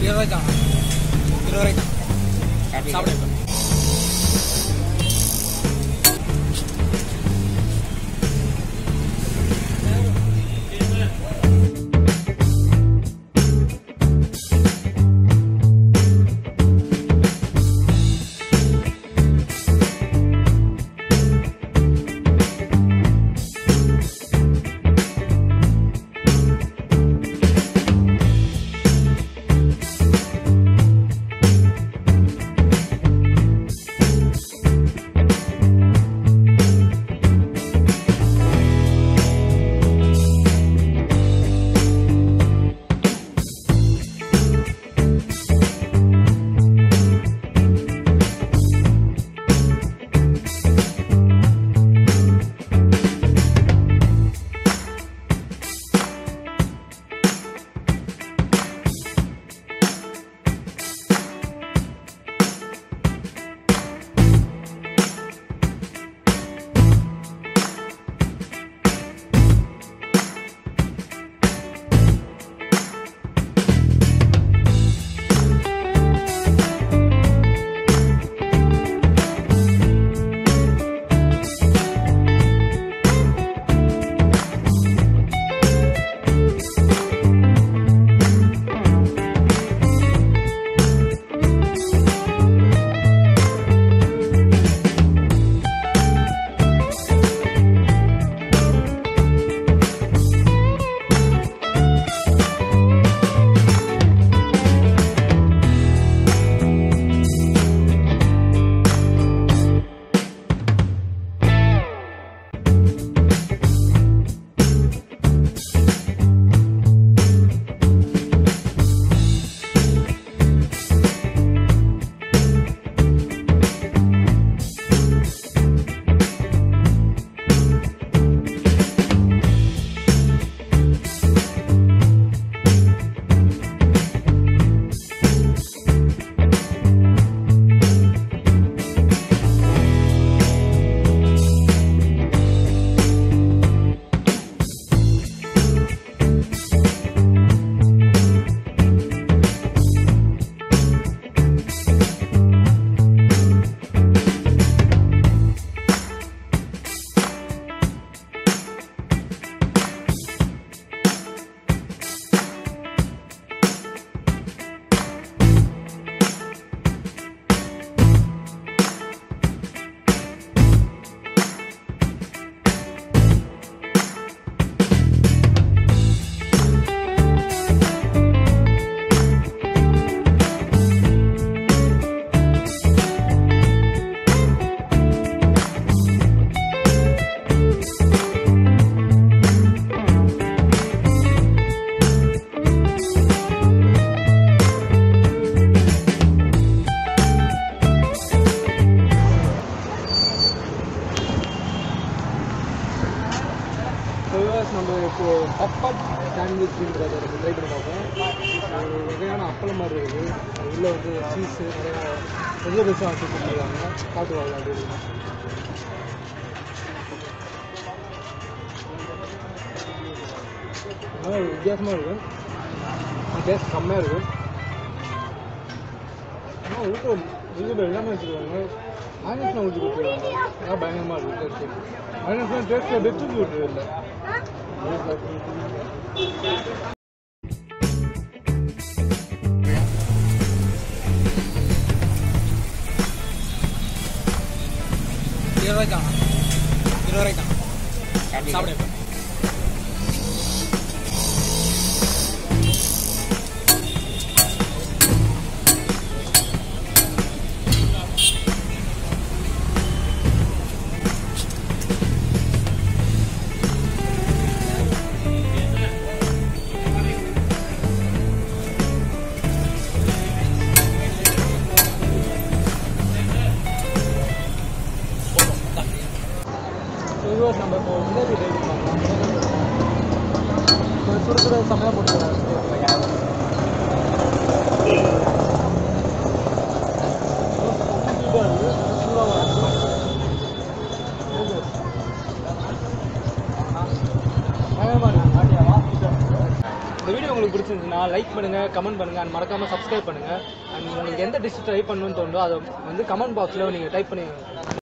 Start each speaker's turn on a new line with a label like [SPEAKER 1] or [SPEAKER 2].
[SPEAKER 1] இருபது ரூபாய்க்கு தான் இருபது ரூபாய்க்கு தான் சாப்பிடு
[SPEAKER 2] விவாஸ் நம்ம இப்போ பப்பட் சாண்ட்விச்ன்றத நம்ம ட்ரை பண்ணி பார்ப்போம் ஒரு வகையான அப்பளம் மாதிரி இருக்குது அது உள்ளே வந்து சீஸு நிறையா வெஜிடபிள்ஸ்லாம் வச்சு கொடுத்துருக்காங்க பார்த்து வாங்க அப்படி நல்லா வித்தியாசமாக இருக்கும் டேஸ்ட் செம்மையாக இருக்கும் ஆனால் ஊற்ற வெஜிடபிள் எல்லாமே வச்சுருக்காங்க மைனஸ்லாம் ஊற்றி கொடுத்துருக்காங்க அதான் பயங்கரமாக இருக்கும் டேஸ்ட்டு மைனஸ்லாம் டேஸ்ட்டில் வெச்சு விட்டுரு இல்லை
[SPEAKER 1] இருபது ரூபாய்க்கு தான் இருபது ரூபாய்க்கு தான் சாப்பிடு
[SPEAKER 2] வியூவர்ஸ் நம்ம இப்போ ஜிலேபி ட்ரை பண்ணலாம் இப்போ சுட சுட செம்மையாக போட்டுக்கிறாங்க இந்த வீடியோ உங்களுக்கு பிடிச்சிருந்துச்சுன்னா லைக் பண்ணுங்கள் கமெண்ட் பண்ணுங்கள் அண்ட் மறக்காமல் சப்ஸ்கிரைப் பண்ணுங்கள் அண்ட் உங்களுக்கு எந்த டிஷ் ட்ரை பண்ணணும்னு தோணுதோ அதை வந்து கமெண்ட் பாக்ஸில் நீங்கள் டைப் பண்ணி